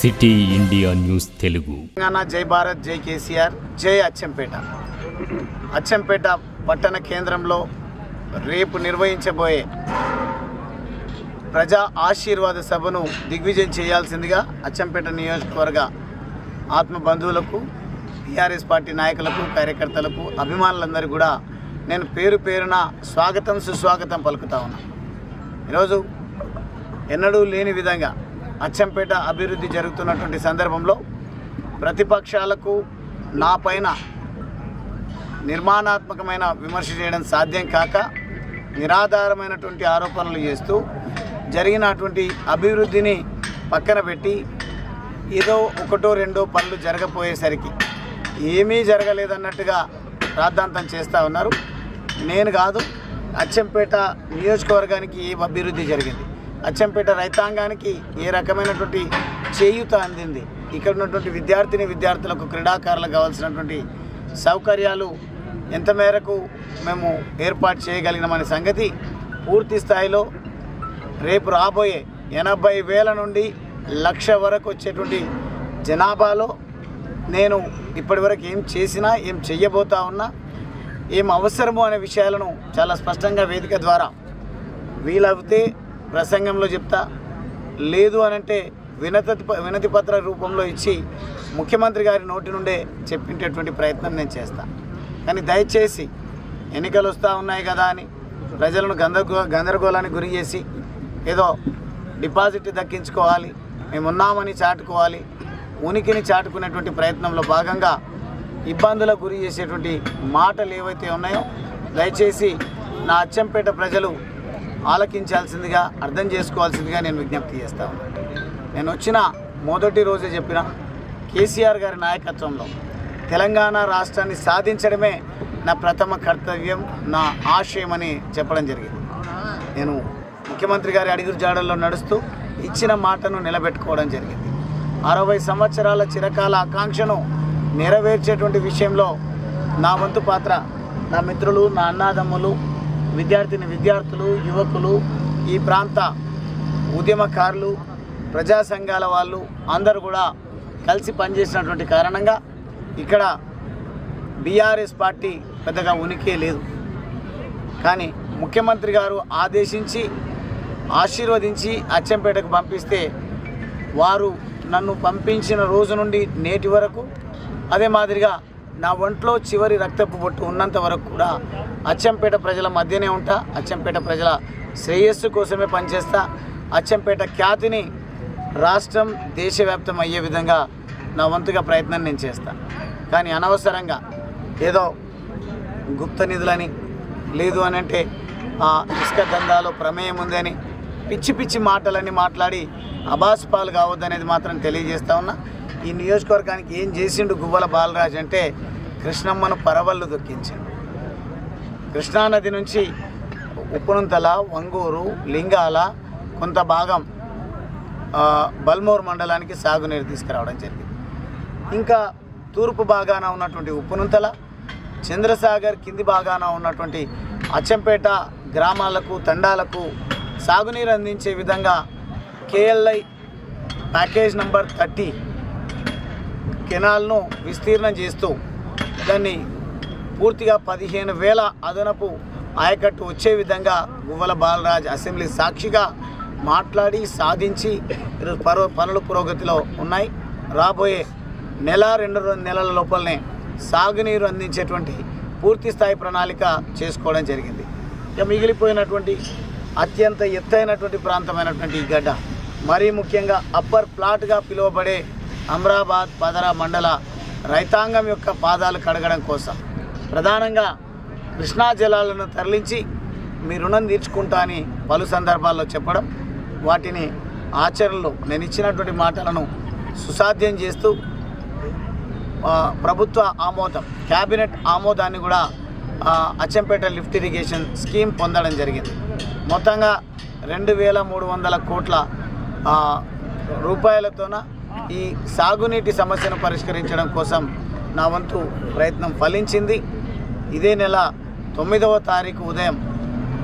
city India news Telugu Telangana జై భారత్ జై కేసీఆర్ జై అచ్చంపేట అచ్చంపేట పట్టణ కేంద్రంలో రేపు నిర్వహించబోయే ప్రజా ఆశీర్వాద సభను దిగ్విజయం చేయాల్సిందిగా అచ్చంపేట నియోజకవర్గ ఆత్మ బంధువులకు టీఆర్ఎస్ పార్టీ నాయకులకు కార్యకర్తలకు అభిమానులందరూ కూడా నేను పేరు పేరున స్వాగతం సుస్వాగతం పలుకుతా ఉన్నా ఈరోజు ఎన్నడూ లేని విధంగా అచ్చంపేట అభివృద్ధి జరుగుతున్నటువంటి సందర్భంలో ప్రతిపక్షాలకు నా పైన నిర్మాణాత్మకమైన విమర్శ చేయడం సాధ్యం కాక నిరాధారమైనటువంటి ఆరోపణలు చేస్తూ జరిగినటువంటి అభివృద్ధిని పక్కన పెట్టి ఏదో ఒకటో రెండో పనులు జరగపోయేసరికి ఏమీ జరగలేదన్నట్టుగా రాద్ధాంతం చేస్తూ ఉన్నారు నేను కాదు అచ్చంపేట నియోజకవర్గానికి ఏ అభివృద్ధి జరిగింది అచ్చంపేట రైతాంగానికి ఏ రకమైనటువంటి చేయూత అందింది ఇక్కడ ఉన్నటువంటి విద్యార్థిని విద్యార్థులకు క్రీడాకారులకు కావాల్సినటువంటి సౌకర్యాలు ఎంత మేరకు మేము ఏర్పాటు చేయగలిగినామనే సంగతి పూర్తి స్థాయిలో రేపు రాబోయే ఎనభై వేల నుండి లక్ష వరకు వచ్చేటువంటి జనాభాలో నేను ఇప్పటివరకు ఏం చేసినా ఏం చెయ్యబోతా ఉన్నా ఏం అవసరము అనే విషయాలను చాలా స్పష్టంగా వేదిక ద్వారా వీలవుతే ప్రసంగంలో చెప్తా లేదు అనంటే వినతి వినతి పత్ర రూపంలో ఇచ్చి ముఖ్యమంత్రి గారి నోటి నుండే చెప్పించేటువంటి ప్రయత్నం నేను చేస్తా కానీ దయచేసి ఎన్నికలు వస్తూ ఉన్నాయి కదా అని ప్రజలను గందరగో గందరగోళానికి గురి చేసి ఏదో డిపాజిట్ దక్కించుకోవాలి మేమున్నామని చాటుకోవాలి ఉనికిని చాటుకునేటువంటి ప్రయత్నంలో భాగంగా ఇబ్బందులకు గురి చేసేటువంటి మాటలు ఏవైతే ఉన్నాయో దయచేసి నా అచ్చంపేట ప్రజలు ఆలకించాల్సిందిగా అర్థం చేసుకోవాల్సిందిగా నేను విజ్ఞప్తి చేస్తా ఉన్నాను నేను వచ్చిన మొదటి రోజే చెప్పిన కేసీఆర్ గారి నాయకత్వంలో తెలంగాణ రాష్ట్రాన్ని సాధించడమే నా ప్రథమ కర్తవ్యం నా ఆశయం అని చెప్పడం జరిగింది నేను ముఖ్యమంత్రి గారి అడుగురు జాడల్లో నడుస్తూ ఇచ్చిన మాటను నిలబెట్టుకోవడం జరిగింది అరవై సంవత్సరాల చిరకాల ఆకాంక్షను నెరవేర్చేటువంటి విషయంలో నా వంతు పాత్ర నా మిత్రులు నా అన్నాదమ్ములు విద్యార్థిని విద్యార్థులు యువకులు ఈ ప్రాంత ఉద్యమకారులు ప్రజా సంఘాల వాళ్ళు అందరూ కూడా కలిసి పనిచేసినటువంటి కారణంగా ఇక్కడ బీఆర్ఎస్ పార్టీ పెద్దగా ఉనికే లేదు కానీ ముఖ్యమంత్రి గారు ఆదేశించి ఆశీర్వదించి అచ్చంపేటకు పంపిస్తే వారు నన్ను పంపించిన రోజు నుండి నేటి వరకు అదే మాదిరిగా నా ఒంట్లో చివరి రక్తపు బొట్టు ఉన్నంత వరకు కూడా అచ్చంపేట ప్రజల మధ్యనే ఉంటా అచ్చంపేట ప్రజల శ్రేయస్సు కోసమే పనిచేస్తా అచ్చంపేట ఖ్యాతిని రాష్ట్రం దేశవ్యాప్తం అయ్యే విధంగా నా వంతుగా ప్రయత్నం నేను చేస్తా కానీ అనవసరంగా ఏదో గుప్త నిధులని లేదు అని అంటే ఆ ఇసుక దందాలో ప్రమేయం ఉందని పిచ్చి పిచ్చి మాటలని మాట్లాడి అబాస్పాలు కావద్దనేది మాత్రం తెలియజేస్తా ఉన్నా ఈ నియోజకవర్గానికి ఏం చేసిండు గువ్వల బాలరాజు అంటే కృష్ణమ్మను పరవళ్ళు దొక్కించాడు కృష్ణానది నుంచి ఉప్పునంతల వంగూరు లింగాల కొంత భాగం ఆ, బల్మూరు మండలానికి సాగునీరు తీసుకురావడం జరిగింది ఇంకా తూర్పు భాగాన ఉన్నటువంటి ఉప్పునుంతల చంద్రసాగర్ కింది భాగాన ఉన్నటువంటి అచ్చంపేట గ్రామాలకు తండాలకు సాగునీరు అందించే విధంగా కేఎల్ఐ ప్యాకేజ్ నంబర్ థర్టీ కెనాల్ను విస్తీర్ణం చేస్తూ దాన్ని పూర్తిగా పదిహేను వేల అదనపు ఆయకట్టు వచ్చే విధంగా గువ్వల బాలరాజ్ అసెంబ్లీ సాక్షిగా మాట్లాడి సాధించి ఈరోజు పరో పనులు పురోగతిలో ఉన్నాయి రాబోయే నెల రెండు రెండు నెలల లోపలనే సాగునీరు అందించేటువంటి పూర్తి స్థాయి ప్రణాళిక చేసుకోవడం జరిగింది ఇక మిగిలిపోయినటువంటి అత్యంత ఎత్తైనటువంటి ప్రాంతమైనటువంటి ఈ గడ్డ మరీ ముఖ్యంగా అప్పర్ ప్లాట్గా పిలువబడే అమ్రాబాద్ పదరా మండల రైతాంగం యొక్క పాదాలు కడగడం కోసం ప్రధానంగా కృష్ణా జలాలను తరలించి మీ రుణం తీర్చుకుంటా అని పలు సందర్భాల్లో చెప్పడం వాటిని ఆచరణలో నేను ఇచ్చినటువంటి మాటలను సుసాధ్యం చేస్తూ ఆ, ప్రభుత్వ ఆమోదం క్యాబినెట్ ఆమోదాన్ని కూడా ఆ, అచ్చంపేట లిఫ్ట్ ఇరిగేషన్ స్కీమ్ పొందడం జరిగింది మొత్తంగా రెండు వేల మూడు వందల కోట్ల ఆ, రూపాయలతోన ఈ సాగునీటి సమస్యను పరిష్కరించడం కోసం నా వంతు ప్రయత్నం ఫలించింది ఇదే నెల తొమ్మిదవ తారీఖు ఉదయం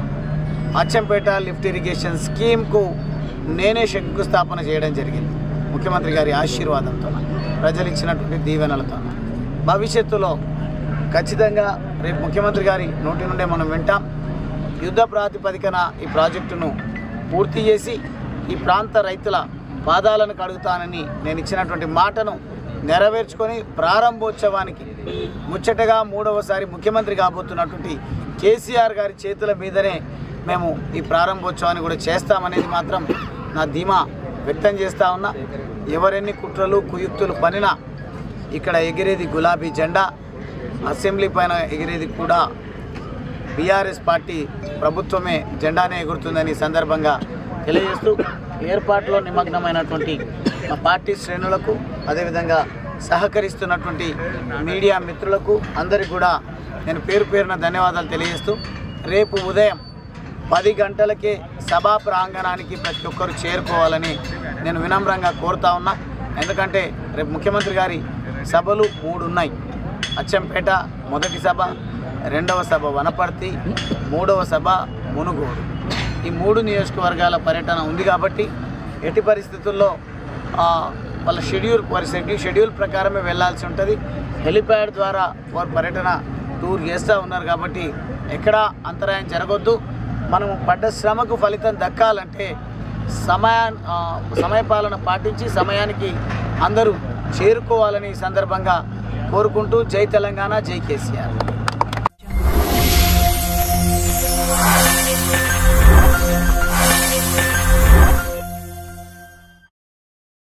అచ్చంపేట లిఫ్ట్ ఇరిగేషన్ స్కీమ్కు నేనే శంకుస్థాపన చేయడం జరిగింది ముఖ్యమంత్రి గారి ఆశీర్వాదంతో ప్రజలు ఇచ్చినటువంటి దీవెనలతో భవిష్యత్తులో ఖచ్చితంగా రేపు ముఖ్యమంత్రి గారి నోటి నుండే మనం వింటాం యుద్ధ ప్రాతిపదికన ఈ ప్రాజెక్టును పూర్తి చేసి ఈ ప్రాంత రైతుల పాదాలను కడుగుతానని నేను ఇచ్చినటువంటి మాటను నెరవేర్చుకొని ప్రారంభోత్సవానికి ముచ్చటగా మూడవసారి ముఖ్యమంత్రి కాబోతున్నటువంటి కేసీఆర్ గారి చేతుల మీదనే మేము ఈ ప్రారంభోత్సవాన్ని కూడా చేస్తామనేది మాత్రం నా ధీమా వ్యక్తం చేస్తా ఉన్నా ఎవరెన్ని కుట్రలు కుయుక్తులు పనినా ఇక్కడ ఎగిరేది గులాబీ జెండా అసెంబ్లీ పైన ఎగిరేది కూడా బీఆర్ఎస్ పార్టీ ప్రభుత్వమే జెండానే ఎగురుతుందని ఈ సందర్భంగా తెలియజేస్తూ ఏర్పాటులో నిమగ్నమైనటువంటి మా పార్టీ శ్రేణులకు అదేవిధంగా సహకరిస్తున్నటువంటి మీడియా మిత్రులకు అందరికీ కూడా నేను పేరు పేరున ధన్యవాదాలు తెలియజేస్తూ రేపు ఉదయం పది గంటలకే సభా ప్రాంగణానికి ప్రతి ఒక్కరు చేరుకోవాలని నేను వినమ్రంగా కోరుతా ఉన్నా ఎందుకంటే రేపు ముఖ్యమంత్రి గారి సభలు మూడు ఉన్నాయి అచ్చంపేట మొదటి సభ రెండవ సభ వనపర్తి మూడవ సభ మునుగోడు ఈ మూడు నియోజకవర్గాల పర్యటన ఉంది కాబట్టి ఎట్టి పరిస్థితుల్లో ఆ, వాళ్ళ షెడ్యూల్ వారి షెడ్యూల్ షెడ్యూల్ ప్రకారమే వెళ్ళాల్సి ఉంటుంది హెలిప్యాడ్ ద్వారా వారు పర్యటన టూర్ చేస్తూ ఉన్నారు కాబట్టి ఎక్కడా అంతరాయం జరగొద్దు మనము పడ్డ శ్రమకు ఫలితం దక్కాలంటే సమయా ఆ, సమయపాలన పాటించి సమయానికి అందరూ చేరుకోవాలని ఈ సందర్భంగా కోరుకుంటూ జై తెలంగాణ జై కేసీఆర్